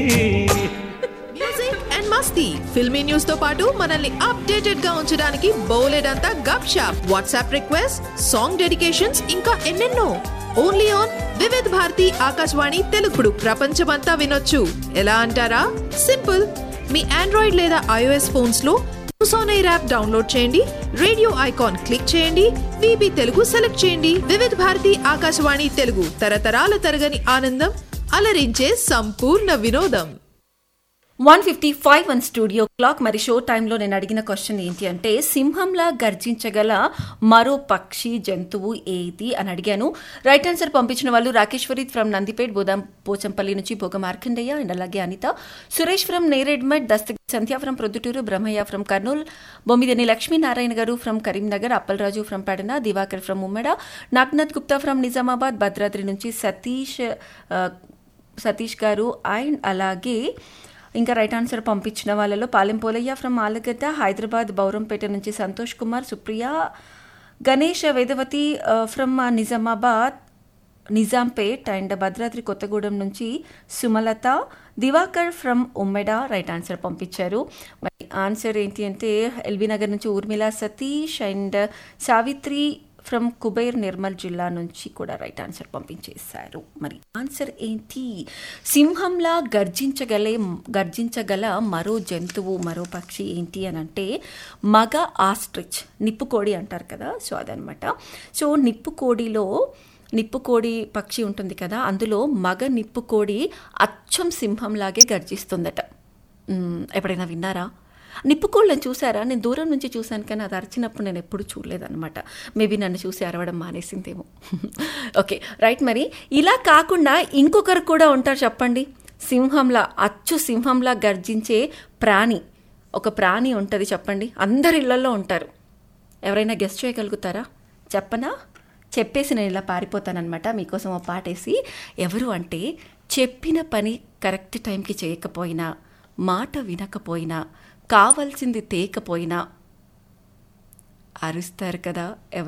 music and మస్తీ filmy news తో పాటు మనల్ని అప్డేటెడ్ గా ఉంచడానికి బోలెడంతా gupshup WhatsApp request song dedications ఇంకా ఎన్నెన్నో ఓన్లీ ఆన్ వివిధ్ భారతి ఆకాశవాణి తెలుగుడు ప్రపంచమంతా వినొచ్చు ఎలా అంటారా సింపుల్ మీ ఆండ్రాయిడ్ లేదా ఐఓఎస్ ఫోన్స్ లో news on air app download చేయండి రేడియో ఐకాన్ క్లిక్ చేయండి విబి తెలుగు సెలెక్ట్ చేయండి వివిధ భారతి ఆకాశవాణి తెలుగు తరతరాల తరగని ఆనందం అలరించే సంపూర్ణ వినోదం one fifty five one studio clock మరి షో టైంలో నేను అడిగిన క్వశ్చన్ ఏంటి అంటే సింహంలా గర్జించగల మరో పక్షి జంతువు ఏది అని అడిగాను రైట్ ఆన్సర్ పంపించిన వాళ్ళు రాకేశ్వరి ఫ్రమ్ నందిపేట్ బోదాం పోచంపల్లి నుంచి భోగ మార్కండయ్య అండ్ అలాగే Anitha Suresh from Neredmet Dastagi Sandhya from Proddatur Brahmaiah from Kurnool Bommideni Lakshminarayana garu from Karimnagar Appalaraju from Pedana Diwakar from Ummeda Nagnath Gupta from Nizamabad Bhadradri నుంచి సతీష్ ఆ, సతీష్ గారు అండ్ అలాగే ఇంకా రైట్ ఆన్సర్ పంపించిన వాళ్ళలో పాలెం పోలయ్య ఫ్రమ్ ఆలగడ్డ హైదరాబాద్ బౌరంపేట నుంచి సంతోష్ కుమార్ సుప్రియ గణేష్ వేదవతి ఫ్రమ్ నిజామాబాద్ నిజాంపేట్ అండ్ భద్రాద్రి కొత్తగూడెం నుంచి Sumalatha Diwakar from Ummeda right answer పంపించారు మరి ఆన్సర్ ఏంటి అంటే ఎల్బీ నగర్ నుంచి ఊర్మిళ సతీష్ అండ్ సావిత్రి ఫ్రమ్ కుబేర్ నిర్మల్ జిల్లా నుంచి కూడా రైట్ ఆన్సర్ పంపించేశారు మరి ఆన్సర్ ఏంటి సింహంలా గర్జించగలే గర్జించగల మరో జంతువు మరో పక్షి ఏంటి అని అంటే మగ ఆస్ట్రిచ్ నిప్పుకోడి అంటారు కదా సో అదనమాట సో నిప్పుకోడిలో నిప్పుకోడి పక్షి ఉంటుంది కదా అందులో మగ నిప్పుకోడి అచ్చం సింహంలాగే గర్జిస్తుందట మ్మ్, ఎప్పుడైనా విన్నారా నిప్పుకోళ్ళని చూసారా నేను దూరం నుంచి చూశాను కానీ అది అరిచినప్పుడు నేను ఎప్పుడు చూడలేదన్నమాట మేబీ నన్ను చూసి అరవడం మానేసిందేమో ఓకే రైట్ మరి ఇలా కాకుండా ఇంకొకరు కూడా ఉంటారు చెప్పండి సింహంలా అచ్చు సింహంలా గర్జించే ప్రాణి ఒక ప్రాణి ఉంటుంది చెప్పండి అందరి ఇళ్లలో ఉంటారు ఎవరైనా గెస్ట్ చేయగలుగుతారా చెప్పనా చెప్పేసి నేను ఇలా పారిపోతానన్నమాట మీకోసం ఒక పాటేసి ఎవరు అంటే చెప్పిన పని కరెక్ట్ టైంకి చేయకపోయినా మాట వినకపోయినా కావాల్సింది తేకపోయినా అరుస్తారు కదా ఎవరు